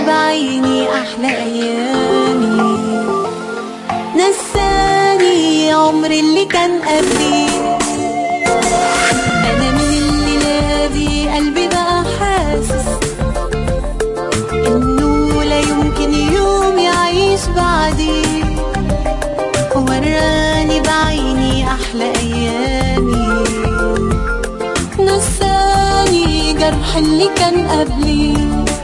بعيني أحلى أيامي نساني عمري اللي كان قبلي أنا من الليلة دي قلبي بقى حاسس إنه لا يمكن يوم يعيش بعدي وراني بعيني أحلى أيامي نساني جرح اللي كان قبلي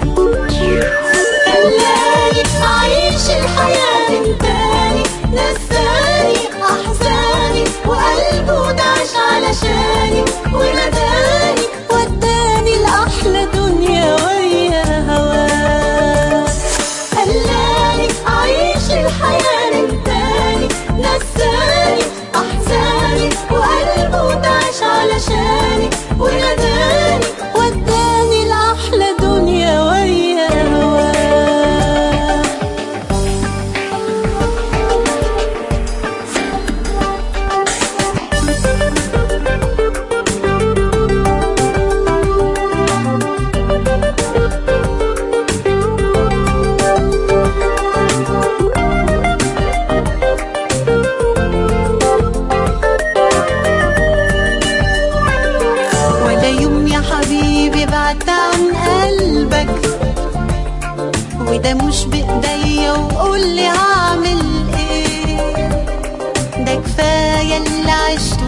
خلاني أعيش الحياة من تاني نساني أحزاني وقلبه داش علشاني ونداني وداني لأحلى دنيا ويا هواه خلاني أعيش الحياة من تاني نساني أحزاني وقلبه داش علشاني ونداني وداني لأحلى دنيا ويا هواه ولا يوم يا حبيبي بعدت عن قلبك وده مش بايديا وقول لي هعمل ايه ده كفايه اللي عشت